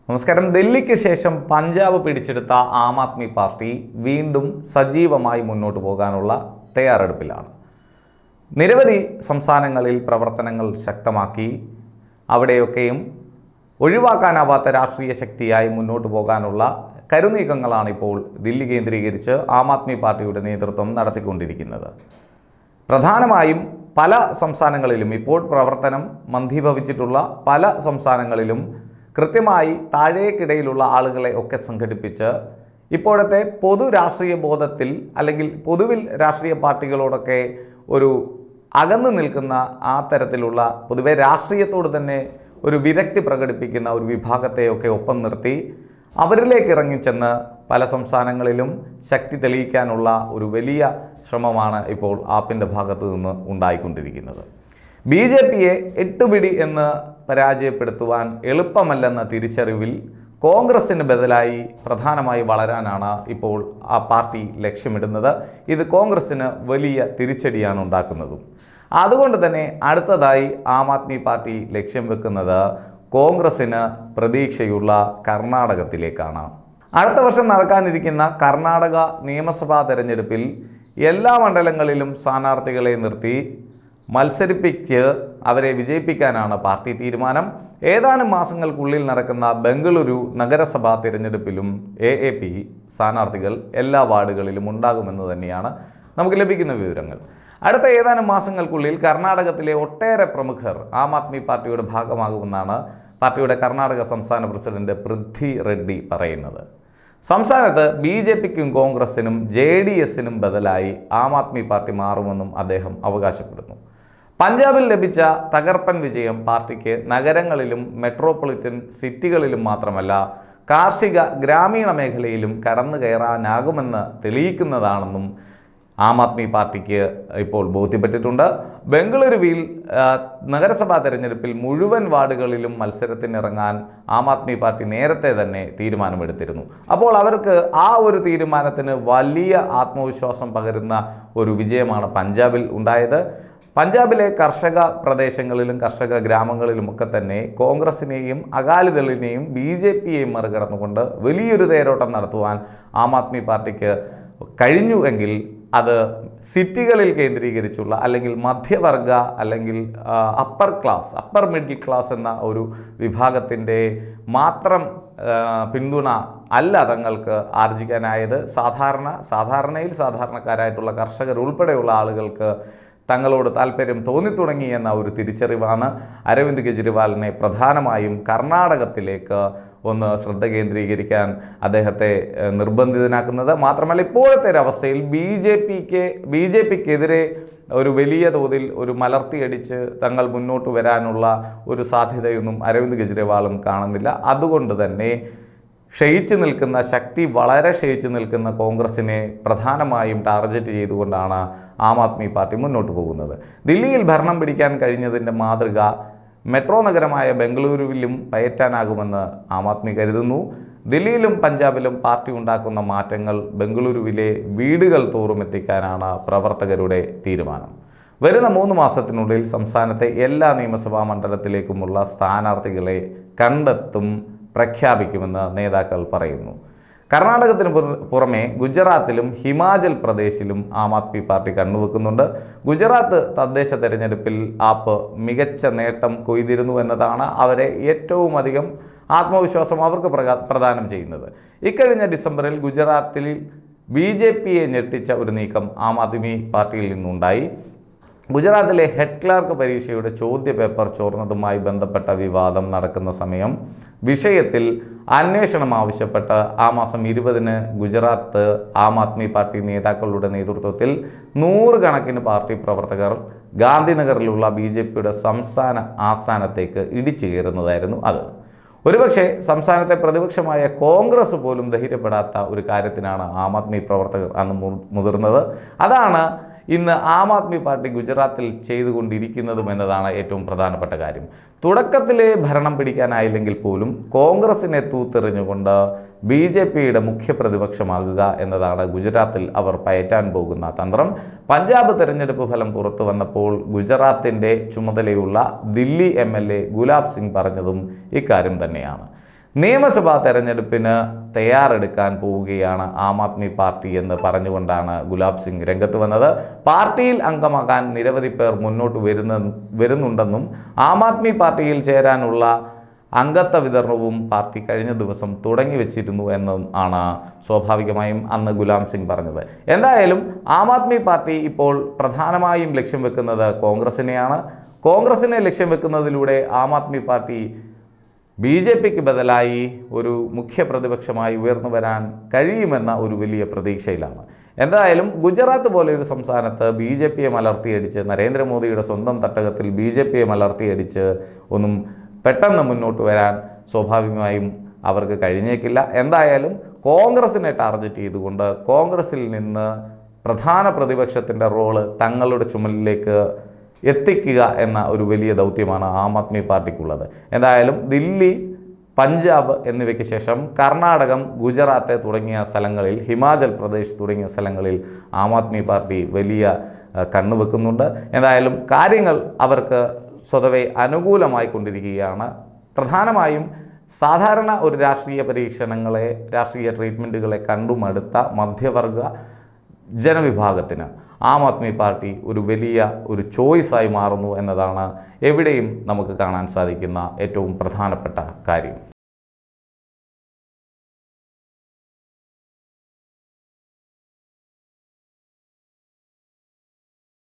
നമസ്കാരം ഡൽഹിക്ക് ശേഷം പഞ്ചാബ് പിടിച്ചെടുത്ത ആം ആദ്മി പാർട്ടി വീണ്ടും സജീവമായി മുന്നോട്ട് പോകാനുള്ള തയ്യാറെടുപ്പിലാണ് നിരവധി സംസ്ഥാനങ്ങളിൽ പ്രവർത്തനങ്ങൾ ശക്തമാക്കി അവിടെയൊക്കെയും ഒഴിവാക്കാനാവാത്ത രാഷ്ട്രീയ ശക്തിയായി മുന്നോട്ട് പോകാനുള്ള കരുനീക്കങ്ങളാണ് ഇപ്പോൾ ദില്ലി കേന്ദ്രീകരിച്ച് ആം ആദ്മി പാർട്ടിയുടെ നേതൃത്വം നടത്തിക്കൊണ്ടിരിക്കുന്നത് പ്രധാനമായും പല സംസ്ഥാനങ്ങളിലും ഇപ്പോൾ പ്രവർത്തനം മന്ദീഭവിച്ചിട്ടുള്ള പല സംസ്ഥാനങ്ങളിലും കൃത്യമായി താഴേക്കിടയിലുള്ള ആളുകളെ ഒക്കെ സംഘടിപ്പിച്ച് ഇപ്പോഴത്തെ പൊതു രാഷ്ട്രീയ ബോധത്തിൽ അല്ലെങ്കിൽ പൊതുവിൽ രാഷ്ട്രീയ പാർട്ടികളോടൊക്കെ ഒരു അകന്നു നിൽക്കുന്ന ആ തരത്തിലുള്ള പൊതുവെ രാഷ്ട്രീയത്തോട് തന്നെ ഒരു വിരക്തി പ്രകടിപ്പിക്കുന്ന ഒരു വിഭാഗത്തെയൊക്കെ ഒപ്പം നിർത്തി അവരിലേക്ക് ഇറങ്ങിച്ചെന്ന് പല സംസ്ഥാനങ്ങളിലും ശക്തി തെളിയിക്കാനുള്ള ഒരു വലിയ ശ്രമമാണ് ഇപ്പോൾ ആപ്പിൻ്റെ ഭാഗത്തു നിന്ന് ഉണ്ടായിക്കൊണ്ടിരിക്കുന്നത് ബി ജെ പിയെ എട്ടുപിടി എന്ന് പരാജയപ്പെടുത്തുവാൻ എളുപ്പമല്ലെന്ന തിരിച്ചറിവിൽ കോൺഗ്രസിന് ബദലായി പ്രധാനമായി വളരാനാണ് ഇപ്പോൾ ആ പാർട്ടി ലക്ഷ്യമിടുന്നത് ഇത് കോൺഗ്രസിന് വലിയ തിരിച്ചടിയാണ് ഉണ്ടാക്കുന്നതും അതുകൊണ്ട് തന്നെ അടുത്തതായി ആം ആദ്മി പാർട്ടി ലക്ഷ്യം വെക്കുന്നത് കോൺഗ്രസിന് പ്രതീക്ഷയുള്ള കർണാടകത്തിലേക്കാണ് അടുത്ത വർഷം നടക്കാനിരിക്കുന്ന കർണാടക നിയമസഭാ തെരഞ്ഞെടുപ്പിൽ എല്ലാ മണ്ഡലങ്ങളിലും സ്ഥാനാർത്ഥികളെ നിർത്തി മത്സരിപ്പിച്ച് അവരെ വിജയിപ്പിക്കാനാണ് പാർട്ടി തീരുമാനം ഏതാനും മാസങ്ങൾക്കുള്ളിൽ നടക്കുന്ന ബംഗളൂരു നഗരസഭാ തിരഞ്ഞെടുപ്പിലും എ എ പി സ്ഥാനാർത്ഥികൾ എല്ലാ വാർഡുകളിലും ഉണ്ടാകുമെന്ന് തന്നെയാണ് നമുക്ക് ലഭിക്കുന്ന വിവരങ്ങൾ അടുത്ത ഏതാനും മാസങ്ങൾക്കുള്ളിൽ കർണാടകത്തിലെ ഒട്ടേറെ പ്രമുഖർ ആം ആദ്മി പാർട്ടിയുടെ ഭാഗമാകുമെന്നാണ് പാർട്ടിയുടെ കർണാടക സംസ്ഥാന പ്രസിഡന്റ് പൃഥ്വി റെഡ്ഡി പറയുന്നത് സംസ്ഥാനത്ത് ബി ജെ പിക്കും കോൺഗ്രസിനും ജെ ഡി എസിനും ബദലായി ആം ആദ്മി പാർട്ടി മാറുമെന്നും അദ്ദേഹം അവകാശപ്പെടുന്നു പഞ്ചാബിൽ ലഭിച്ച തകർപ്പൻ വിജയം പാർട്ടിക്ക് നഗരങ്ങളിലും മെട്രോപൊളിറ്റൻ സിറ്റികളിലും മാത്രമല്ല കാർഷിക ഗ്രാമീണ മേഖലയിലും കടന്നു കയറാനാകുമെന്ന് തെളിയിക്കുന്നതാണെന്നും ആം ആദ്മി പാർട്ടിക്ക് ഇപ്പോൾ ബോധ്യപ്പെട്ടിട്ടുണ്ട് ബംഗളൂരുവിൽ ആ, നഗരസഭാ തെരഞ്ഞെടുപ്പിൽ മുഴുവൻ വാർഡുകളിലും മത്സരത്തിനിറങ്ങാൻ ആം ആദ്മി പാർട്ടി നേരത്തെ തന്നെ തീരുമാനമെടുത്തിരുന്നു അപ്പോൾ അവർക്ക് ആ ഒരു തീരുമാനത്തിന് വലിയ ആത്മവിശ്വാസം പകരുന്ന ഒരു വിജയമാണ് പഞ്ചാബിൽ ഉണ്ടായത് പഞ്ചാബിലെ കർഷക പ്രദേശങ്ങളിലും കർഷക ഗ്രാമങ്ങളിലുമൊക്കെ തന്നെ കോൺഗ്രസിനെയും അകാലിദളിനെയും ബി ജെ പിയെയും മറികടന്നുകൊണ്ട് വലിയൊരു തേരോട്ടം നടത്തുവാൻ ആം ആദ്മി പാർട്ടിക്ക് കഴിഞ്ഞു എങ്കിൽ അത് സിറ്റികളിൽ കേന്ദ്രീകരിച്ചുള്ള അല്ലെങ്കിൽ മധ്യവർഗ അല്ലെങ്കിൽ upper class upper middle class എന്ന ഒരു വിഭാഗത്തിൻ്റെ മാത്രം ആ, പിന്തുണ അല്ല തങ്ങൾക്ക് ആർജിക്കാനായത് സാധാരണ സാധാരണയിൽ സാധാരണക്കാരായിട്ടുള്ള കർഷകർ ഉൾപ്പെടെയുള്ള ആളുകൾക്ക് തങ്ങളോട് താല്പര്യം തോന്നിത്തുടങ്ങി എന്ന ഒരു തിരിച്ചറിവാണ് അരവിന്ദ് കെജ്രിവാളിനെ പ്രധാനമായും കർണാടകത്തിലേക്ക് ഒന്ന് ശ്രദ്ധ കേന്ദ്രീകരിക്കാൻ അദ്ദേഹത്തെ ഏഹ്, നിർബന്ധിതനാക്കുന്നത് മാത്രമല്ല ഇപ്പോഴത്തെ ഒരു അവസ്ഥയിൽ ബി ജെ പിക്ക് ബി ജെ പിക്കെതിരെ ഒരു വലിയ തോതിൽ ഒരു മലർത്തിയടിച്ച് തങ്ങൾ മുന്നോട്ട് വരാനുള്ള ഒരു സാധ്യതയൊന്നും അരവിന്ദ് കെജ്രിവാളും കാണുന്നില്ല അതുകൊണ്ട് തന്നെ ക്ഷയിച്ചു നിൽക്കുന്ന ശക്തി വളരെ ക്ഷയിച്ചു നിൽക്കുന്ന കോൺഗ്രസിനെ പ്രധാനമായും ടാർഗറ്റ് ചെയ്തുകൊണ്ടാണ് ആം ആദ്മി പാർട്ടി മുന്നോട്ട് പോകുന്നത് ദില്ലിയിൽ ഭരണം പിടിക്കാൻ കഴിഞ്ഞതിൻ്റെ മാതൃക മെട്രോ നഗരമായ ബംഗളൂരുവിലും പയറ്റാനാകുമെന്ന് ആം ആദ്മി കരുതുന്നു ദില്ലിയിലും പഞ്ചാബിലും പാർട്ടി ഉണ്ടാക്കുന്ന മാറ്റങ്ങൾ ബംഗളൂരുവിലെ വീടുകൾ തോറും എത്തിക്കാനാണ് പ്രവർത്തകരുടെ തീരുമാനം വരുന്ന മൂന്ന് മാസത്തിനുള്ളിൽ സംസ്ഥാനത്തെ എല്ലാ നിയമസഭാ മണ്ഡലത്തിലേക്കുമുള്ള സ്ഥാനാർത്ഥികളെ കണ്ടെത്തും പ്രഖ്യാപിക്കുമെന്ന് നേതാക്കൾ പറയുന്നു കർണാടകത്തിന് പുറ- പുറമെ ഗുജറാത്തിലും ഹിമാചൽ പ്രദേശിലും ആം ആദ്മി പാർട്ടി കണ്ണുവെക്കുന്നുണ്ട് ഗുജറാത്ത് തദ്ദേശ തെരഞ്ഞെടുപ്പിൽ ആപ്പ് മികച്ച നേട്ടം കൊയ്തിരുന്നു എന്നതാണ് അവരെ ഏറ്റവും അധികം ആത്മവിശ്വാസം അവർക്ക് പ്രകാ- പ്രദാനം ചെയ്യുന്നത് ഇക്കഴിഞ്ഞ ഡിസംബറിൽ ഗുജറാത്തിൽ ബി ജെ പിയെ ഞെട്ടിച്ച ഒരു നീക്കം ആം ആദ്മി പാർട്ടിയിൽ നിന്നുണ്ടായി ഗുജറാത്തിലെ ഹെഡ് ക്ലാർക്ക് പരീക്ഷയുടെ ചോദ്യ പേപ്പർ ചോർന്നതുമായി ബന്ധപ്പെട്ട വിവാദം നടക്കുന്ന സമയം വിഷയത്തിൽ അന്വേഷണം ആവശ്യപ്പെട്ട് ആ മാസം ഇരുപതിന് ഗുജറാത്ത് ആം ആദ്മി പാർട്ടി നേതാക്കളുടെ നേതൃത്വത്തിൽ നൂറുകണക്കിന് പാർട്ടി പ്രവർത്തകർ ഗാന്ധിനഗറിലുള്ള ബി ജെ പിയുടെ സംസ്ഥാന ആസ്ഥാനത്തേക്ക് ഇടിച്ചു കയറുന്നതായിരുന്നു അത് ഒരുപക്ഷെ സംസ്ഥാനത്തെ പ്രതിപക്ഷമായ കോൺഗ്രസ് പോലും ധൈര്യപ്പെടാത്ത ഒരു കാര്യത്തിനാണ് ആം ആദ്മി പ്രവർത്തകർ അന്ന് മു- മുതിർന്നത് അതാണ് ഇന്ന് ആം ആദ്മി പാർട്ടി ഗുജറാത്തിൽ ചെയ്തുകൊണ്ടിരിക്കുന്നതും എന്നതാണ് ഏറ്റവും പ്രധാനപ്പെട്ട കാര്യം തുടക്കത്തിലെ ഭരണം പിടിക്കാനായില്ലെങ്കിൽ പോലും കോൺഗ്രസിനെ തൂത്തെറിഞ്ഞുകൊണ്ട് ബി ജെ പിയുടെ മുഖ്യ പ്രതിപക്ഷമാകുക എന്നതാണ് ഗുജറാത്തിൽ അവർ പയറ്റാൻ പോകുന്ന തന്ത്രം പഞ്ചാബ് തെരഞ്ഞെടുപ്പ് ഫലം പുറത്തു വന്നപ്പോൾ ഗുജറാത്തിൻ്റെ ചുമതലയുള്ള Delhi M L A Gulab Singh പറഞ്ഞതും ഇക്കാര്യം തന്നെയാണ് നിയമസഭാ തെരഞ്ഞെടുപ്പിന് തയ്യാറെടുക്കാൻ പോവുകയാണ് ആം ആദ്മി പാർട്ടി എന്ന് പറഞ്ഞുകൊണ്ടാണ് ഗുലാബ് സിംഗ് രംഗത്ത് വന്നത് പാർട്ടിയിൽ അംഗമാകാൻ നിരവധി പേർ മുന്നോട്ട് വരുന്ന വരുന്നുണ്ടെന്നും ആം ആദ്മി പാർട്ടിയിൽ ചേരാനുള്ള അംഗത്വ വിതരണവും പാർട്ടി കഴിഞ്ഞ ദിവസം തുടങ്ങി വെച്ചിരുന്നു എന്നും ആണ് സ്വാഭാവികമായും അന്ന് ഗുലാം സിംഗ് പറഞ്ഞത് എന്തായാലും ആം ആദ്മി പാർട്ടി ഇപ്പോൾ പ്രധാനമായും ലക്ഷ്യം വെക്കുന്നത് കോൺഗ്രസിനെയാണ് കോൺഗ്രസിനെ ലക്ഷ്യം വെക്കുന്നതിലൂടെ ആം ആദ്മി പാർട്ടി ബി ജെ പിക്ക് ബദലായി ഒരു മുഖ്യ പ്രതിപക്ഷമായി ഉയർന്നു വരാൻ കഴിയുമെന്ന ഒരു വലിയ പ്രതീക്ഷയിലാണ് എന്തായാലും ഗുജറാത്ത് പോലെ ഒരു സംസ്ഥാനത്ത് ബി ജെ പിയെ മലർത്തിയടിച്ച് നരേന്ദ്രമോദിയുടെ സ്വന്തം തട്ടകത്തിൽ ബി ജെ പിയെ മലർത്തിയടിച്ച് ഒന്നും പെട്ടെന്ന് മുന്നോട്ട് വരാൻ സ്വാഭാവികമായും അവർക്ക് കഴിഞ്ഞേക്കില്ല എന്തായാലും കോൺഗ്രസിനെ ടാർഗറ്റ് ചെയ്തുകൊണ്ട് കോൺഗ്രസിൽ നിന്ന് പ്രധാന പ്രതിപക്ഷത്തിൻ്റെ റോള് തങ്ങളുടെ ചുമലിലേക്ക് എത്തിക്കുക എന്ന ഒരു വലിയ ദൗത്യമാണ് ആം ആദ്മി പാർട്ടിക്കുള്ളത് എന്തായാലും ദില്ലി പഞ്ചാബ് എന്നിവയ്ക്ക് ശേഷം കർണാടകം ഗുജറാത്ത് തുടങ്ങിയ സ്ഥലങ്ങളിൽ ഹിമാചൽ പ്രദേശ് തുടങ്ങിയ സ്ഥലങ്ങളിൽ ആം ആദ്മി പാർട്ടി വലിയ ആ, കണ്ണുവെക്കുന്നുണ്ട് എന്തായാലും കാര്യങ്ങൾ അവർക്ക് സ്വതവേ അനുകൂലമായി കൊണ്ടിരിക്കുകയാണ് പ്രധാനമായും സാധാരണ ഒരു രാഷ്ട്രീയ പരീക്ഷണങ്ങളെ രാഷ്ട്രീയ ട്രീറ്റ്മെൻറ്റുകളെ കണ്ടുമടുത്ത മധ്യവർഗ ജനവിഭാഗത്തിന് ആം ആദ്മി പാർട്ടി ഒരു വലിയ ഒരു ചോയ്സായി മാറുന്നു എന്നതാണ് എവിടെയും നമുക്ക് കാണാൻ സാധിക്കുന്ന ഏറ്റവും പ്രധാനപ്പെട്ട കാര്യം